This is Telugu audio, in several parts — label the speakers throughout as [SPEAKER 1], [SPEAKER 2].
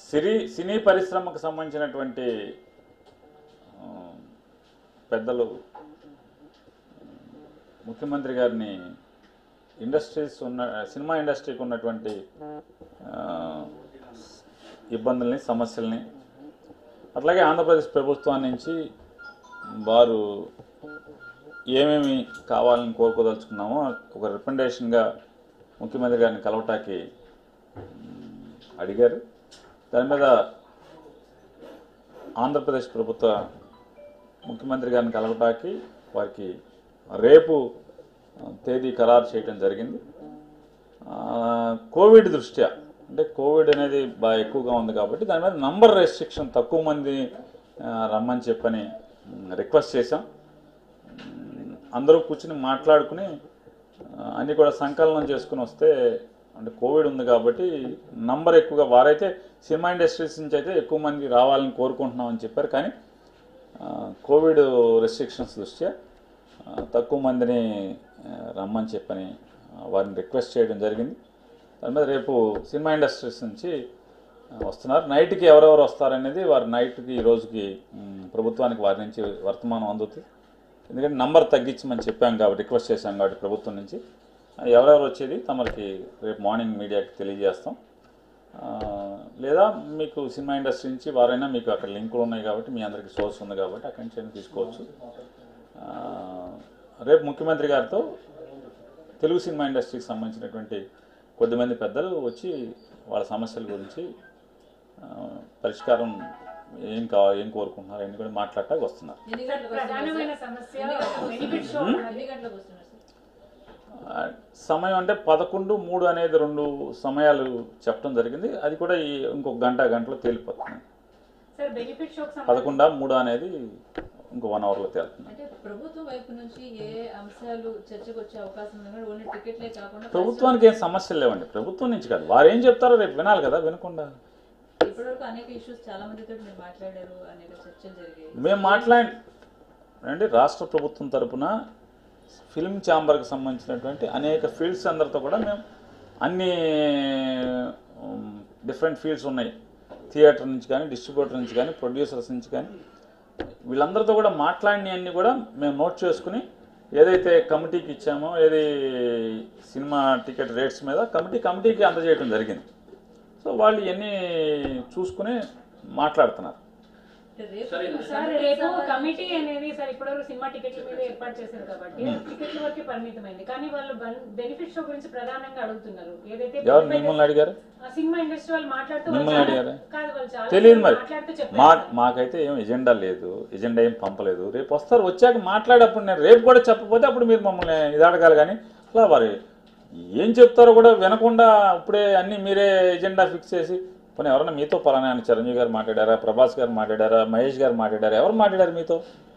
[SPEAKER 1] సిరి సినీ పరిశ్రమకు సంబంధించినటువంటి ఆ, పెద్దలు ముఖ్యమంత్రి గారిని ఇండస్ట్రీస్ ఉన్న సినిమా ఇండస్ట్రీకి ఉన్నటువంటి ఆ, ఇబ్బందుల్ని సమస్యల్ని అట్లాగే ఆంధ్రప్రదేశ్ ప్రభుత్వం నుంచి వారు ఏమేమి కావాలని కోరుకోదలుచుకున్నామో ఒక రికమెండేషన్గా ముఖ్యమంత్రి గారిని కలవటానికి మ్, అడిగారు దాని మీద ఆంధ్రప్రదేశ్ ప్రభుత్వ ముఖ్యమంత్రి గారిని కలవటానికి వారికి రేపు ఆ, తేదీ ఖరారు చేయడం జరిగింది ఆ, కోవిడ్ దృష్ట్యా అంటే కోవిడ్ అనేది బాగా ఎక్కువగా ఉంది కాబట్టి దాని మీద నంబర్ రెస్ట్రిక్షన్ తక్కువ మంది ఆ, రమ్మని చెప్పని మ్, రిక్వెస్ట్ చేశాం మ్, అందరూ కూర్చుని మాట్లాడుకుని ఆ, అన్నీ కూడా సంకలనం చేసుకుని వస్తే అంటే కోవిడ్ ఉంది కాబట్టి నంబర్ ఎక్కువగా వారైతే సినిమా ఇండస్ట్రీస్ నుంచి అయితే ఎక్కువ మంది రావాలని కోరుకుంటున్నామని చెప్పారు కానీ ఆ, కోవిడ్ రెస్ట్రిక్షన్స్ దృష్ట్యా ఆ, తక్కువ మందిని ఆ, రమ్మని చెప్పని ఆ, వారిని రిక్వెస్ట్ చేయడం జరిగింది దాని మీద రేపు సినిమా ఇండస్ట్రీస్ నుంచి ఆ, వస్తున్నారు నైట్కి ఎవరెవరు వస్తారనేది వారి నైట్కి ఈ రోజుకి మ్, ప్రభుత్వానికి వారి నుంచి వర్తమానం అందుతుంది ఎందుకంటే నంబర్ తగ్గించమని చెప్పాం కాబట్టి రిక్వెస్ట్ చేశాం కాబట్టి ప్రభుత్వం నుంచి ఆ, ఎవరెవరు వచ్చేది తమరికి రేపు మార్నింగ్ మీడియాకి తెలియజేస్తాం ఆ, లేదా మీకు సినిమా ఇండస్ట్రీ నుంచి వారైనా మీకు అక్కడ లింకులు ఉన్నాయి కాబట్టి మీ అందరికీ సోర్స్ ఉంది కాబట్టి అక్కడి నుంచి అయినా తీసుకోవచ్చు ఆ, రేపు ముఖ్యమంత్రి గారితో తెలుగు సినిమా ఇండస్ట్రీకి సంబంధించినటువంటి కొద్దిమంది పెద్దలు వచ్చి వాళ్ళ సమస్యల గురించి ఆ, పరిష్కారం ఏం కావాలి ఏం కోరుకుంటున్నారు అన్ని కూడా మాట్లాడటానికి వస్తున్నారు
[SPEAKER 2] ఎన్ని గంటలకు వస్తున్నారు
[SPEAKER 3] ప్రధానమైన
[SPEAKER 2] సార్?
[SPEAKER 3] సమస్య
[SPEAKER 2] ఎన్ని గంటలకు
[SPEAKER 3] బెనిఫిట్ షో
[SPEAKER 2] వస్తున్నారు?
[SPEAKER 3] ఉన్నది.
[SPEAKER 2] ఎన్ని గంటలకు వస్తున్నారు సార్?
[SPEAKER 1] ఆ, సమయం అంటే పదకొండు మూడు అనేది రెండు సమయాలు చెప్పడం జరిగింది అది కూడా ఈ ఇంకొక గంట గంటలో తేలిపోతుంది
[SPEAKER 3] సార్ బెనిఫిట్ షోకి సంబంధించి
[SPEAKER 1] పదకొండా మూడు అనేది ఇంకో వన్ అవర్లో తేలుతుంది
[SPEAKER 2] అంటే ప్రభుత్వం వైపు నుంచి ఏ అంశాలు చర్చకు వచ్చే అవకాశం ఉంది ఓన్లీ టికెట్లే కాకుండా
[SPEAKER 1] ప్రభుత్వానికి ఏం సమస్యలు లేవండి ప్రభుత్వం నుంచి కాదు వారు ఏం చెప్తారో రేపు వినాలి కదా వినకుండా
[SPEAKER 2] ఇప్పటివరకు అనేక ఇష్యూస్ చాలా మందితో మీరు మాట్లాడారు అనేక చర్చలు జరిగాయి
[SPEAKER 1] మేము మాట్లాడి అంటే రాష్ట్ర ప్రభుత్వం తరపున ఫిల్మ్ ఛాంబర్కి సంబంధించినటువంటి అనేక ఫీల్డ్స్ అందరితో కూడా మేము అన్ని డిఫరెంట్ ఫీల్డ్స్ ఉన్నాయి థియేటర్ నుంచి కానీ డిస్ట్రిబ్యూటర్ నుంచి కానీ ప్రొడ్యూసర్స్ నుంచి కానీ వీళ్ళందరితో కూడా మాట్లాడినవన్నీ కూడా మేము నోట్ చేసుకుని ఏదైతే కమిటీకి ఇచ్చామో ఏది సినిమా టికెట్ రేట్స్ మీద కమిటీ కమిటీకి అందజేయడం జరిగింది సో వాళ్ళు ఇవన్నీ చూసుకుని మాట్లాడుతున్నారు
[SPEAKER 2] అంటే రేపు
[SPEAKER 3] సార్ రేపు కమిటీ అనేది సార్ ఇప్పటివరకు సినిమా టికెట్ల మీద ఏర్పాటు చేశారు కాబట్టి టికెట్ల వరకే పరిమితమైంది కానీ వాళ్ళు బెనిఫిట్ షో గురించి ప్రధానంగా అడుగుతున్నారు ఏదైతే
[SPEAKER 1] ఎవరు మిమ్మల్ని అడిగారు
[SPEAKER 3] ఆ సినిమా ఇండస్ట్రీ వాళ్ళు మాట్లాడుతూ వాళ్ళు
[SPEAKER 1] మిమ్మల్ని
[SPEAKER 3] చాలా-
[SPEAKER 1] అడిగారా?
[SPEAKER 3] కాదు వాళ్ళు చాలా
[SPEAKER 1] తెలియదు మరి
[SPEAKER 3] మాట్లాడుతూ
[SPEAKER 1] మా
[SPEAKER 3] చెప్పారు
[SPEAKER 1] మాకైతే ఏం ఎజెండా లేదు ఎజెండా ఏం పంపలేదు రేపు వస్తారు వచ్చాక మాట్లాడప్పుడు నేను రేపు కూడా చెప్పకపోతే అప్పుడు మీరు మమ్మల్ని ఇది అడగాలి కానీ అలా వారి ఏం చెప్తారో కూడా వినకుండా ఇప్పుడే అన్ని మీరే ఎజెండా ఫిక్స్ చేసి పోనీ ఎవరన్నా మీతో పలానా అని చిరంజీవి గారు మాట్లాడారా ప్రభాస్ గారు మాట్లాడారా మహేష్ గారు మాట్లాడారా ఎవరు మాట్లాడారు మీతో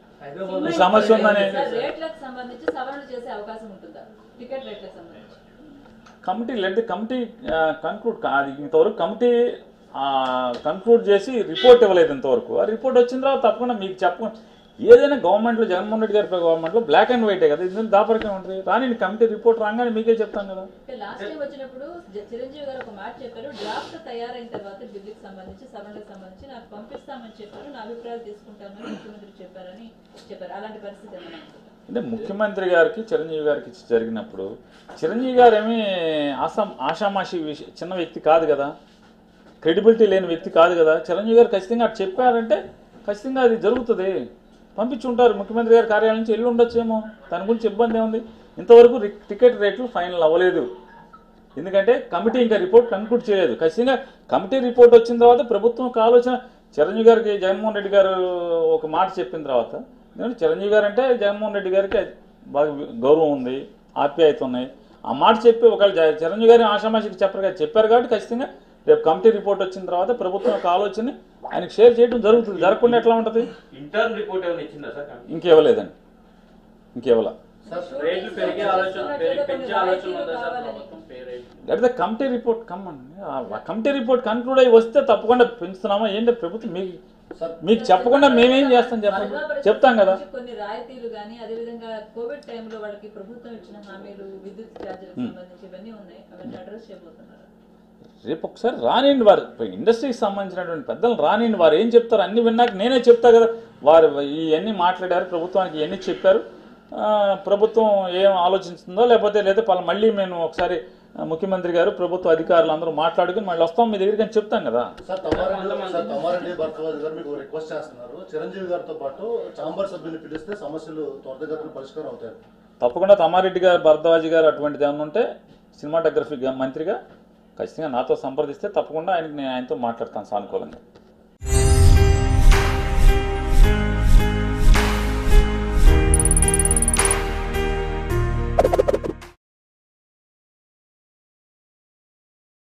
[SPEAKER 1] ఈ సమస్య ఉందని
[SPEAKER 2] సార్, రేట్లకు సంబంధించి సవరణ చేసే అవకాశం ఉంటుందా టికెట్ రేట్లకు సంబంధించి
[SPEAKER 1] కమిటీ లేదు కమిటీ కన్క్లూడ్ అది ఇంతవరకు కమిటీ కన్క్లూడ్ చేసి రిపోర్ట్ ఇవ్వలేదు ఇంతవరకు ఆ రిపోర్ట్ వచ్చిన తర్వాత తప్పకుండా మీకు చెప్ప ఏదైనా గవర్నమెంట్లో జగన్మోహన్ రెడ్డి గారి గవర్నమెంట్లో బ్లాక్ అండ్ వైటే కదా ఇది దాపరికం ఉంటుంది రాని కమిటీ రిపోర్ట్ రాగానే మీకే చెప్తాను కదా
[SPEAKER 2] అంటే లాస్ట్ టైం వచ్చినప్పుడు జ- చిరంజీవి గారు ఒక మాట చెప్పారు డ్రాఫ్ట్ తయారైన తర్వాత బిల్లుకి సంబంధించి సవరణకు సంబంధించి నాకు పంపిస్తామని చెప్పారు నా అభిప్రాయాలు తీసుకుంటామని ముఖ్యమంత్రి చెప్పారని చెప్పారు అలాంటి పరిస్థితి ఏమైనా ఉంటుందా?
[SPEAKER 1] అంటే ముఖ్యమంత్రి గారికి చిరంజీవి గారికి ఇచ్చి జరిగినప్పుడు చిరంజీవి గారు ఏమీ ఆసా ఆషామాషి విష- చిన్న వ్యక్తి కాదు కదా క్రెడిబిలిటీ లేని వ్యక్తి కాదు కదా చిరంజీవి గారు ఖచ్చితంగా అటు చెప్పారంటే ఖచ్చితంగా అది జరుగుతుంది పంపించి ఉంటారు ముఖ్యమంత్రి గారి కార్యాలయం నుంచి వెళ్ళి ఉండొచ్చేమో దాని గురించి ఇబ్బంది ఏముంది ఇంతవరకు రి- టికెట్ రేట్లు ఫైనల్ అవ్వలేదు ఎందుకంటే కమిటీ ఇంకా రిపోర్ట్ కన్క్లూడ్ చేయలేదు ఖచ్చితంగా కమిటీ రిపోర్ట్ వచ్చిన తర్వాత ప్రభుత్వం ఒక ఆలోచన చిరంజీవి గారికి జగన్మోహన్ రెడ్డి గారు ఒక మాట చెప్పిన తర్వాత ఎందుకంటే చిరంజీవి గారు అంటే జగన్మోహన్ రెడ్డి గారికి బాగా గౌరవం ఉంది ఆప్యాయత ఉన్నాయి ఆ మాట చెప్పి ఒకవేళ జ- చిరంజీవి గారి ఆషామాషికి చెప్పరు కదా చెప్పారు కాబట్టి ఖచ్చితంగా రేపు కమిటీ రిపోర్ట్ వచ్చిన తర్వాత ప్రభుత్వం ఒక ఆలోచన ఆయనకి షేర్ చేయడం జరుగుతుంది జరగకుండా ఎట్లా ఉంటుంది
[SPEAKER 4] ఇంటర్న్ రిపోర్ట్ ఏమైనా ఇచ్చిందా సార్
[SPEAKER 1] ఇంకేవ్వలేదండి ఇంకేవ్వలా
[SPEAKER 4] సార్ రేట్లు పెరిగే ఆలోచన పెరిగి- పెంచే ఆలోచన ఉందా సార్ ప్రభుత్వం పే రేట్లు
[SPEAKER 1] లేదా కమిటీ రిపోర్ట్ కమ్మండి ఆ కమిటీ రిపోర్ట్ కన్క్లూడ్ అయ్యి వస్తే తప్పకుండా పెంచుతున్నామా ఏంటి ప్రభుత్వం మీకు మీకు చెప్పకుండా మేమేం చేస్తాం చెప్పండి
[SPEAKER 2] మహిళా పరిషత్
[SPEAKER 1] చెప్తాం కదా
[SPEAKER 2] నుంచి కొన్ని రాయితీలు కానీ అదేవిధంగా కోవిడ్ టైంలో వాళ్ళకి ప్రభుత్వం ఇచ్చిన హామీలు విద్యుత్ ఛార్జీలకు సంబంధించి ఇవన్నీ ఉన్నాయి అవన్నీ అడ్రస్ చేయబోతున్నారు
[SPEAKER 1] రేపు ఒకసారి రానిండి వారు ఇప్పుడు ఇండస్ట్రీకి సంబంధించినటువంటి పెద్దలు రానిండి వారు ఏం చెప్తారు అన్ని విన్నాక నేనే చెప్తా కదా వారు ఇవన్నీ మాట్లాడారు ప్రభుత్వానికి ఇవన్నీ చెప్పారు ఆ, ప్రభుత్వం ఏం ఆలోచిస్తుందో లేకపోతే లేదా పలా మళ్ళీ మేము ఒకసారి ఆ, ముఖ్యమంత్రి గారు ప్రభుత్వ అధికారులు అందరూ మాట్లాడుకుని మళ్ళీ వస్తాం మీ దగ్గరికి అని చెప్తాం కదా
[SPEAKER 5] సార్ తమారెడ్డి సార్ తమారెడ్డి భరద్వాజ్ గారు మీకు రిక్వెస్ట్ చేస్తున్నారు చిరంజీవి గారితో పాటు చాంబర్ సభ్యుని పిలిస్తే సమస్యలు త్వరితగతిన పరిష్కారం అవుతాయి
[SPEAKER 1] తప్పకుండా తమారెడ్డి గారు భరద్వాజ్ గారు అటువంటిది ఏమన్నా ఉంటే సినిమాటోగ్రఫీ గా- మంత్రిగా ఖచ్చితంగా నాతో సంప్రదిస్తే తప్పకుండా ఆయనకి నేను ఆయనతో మాట్లాడతాను సానుకూలంగా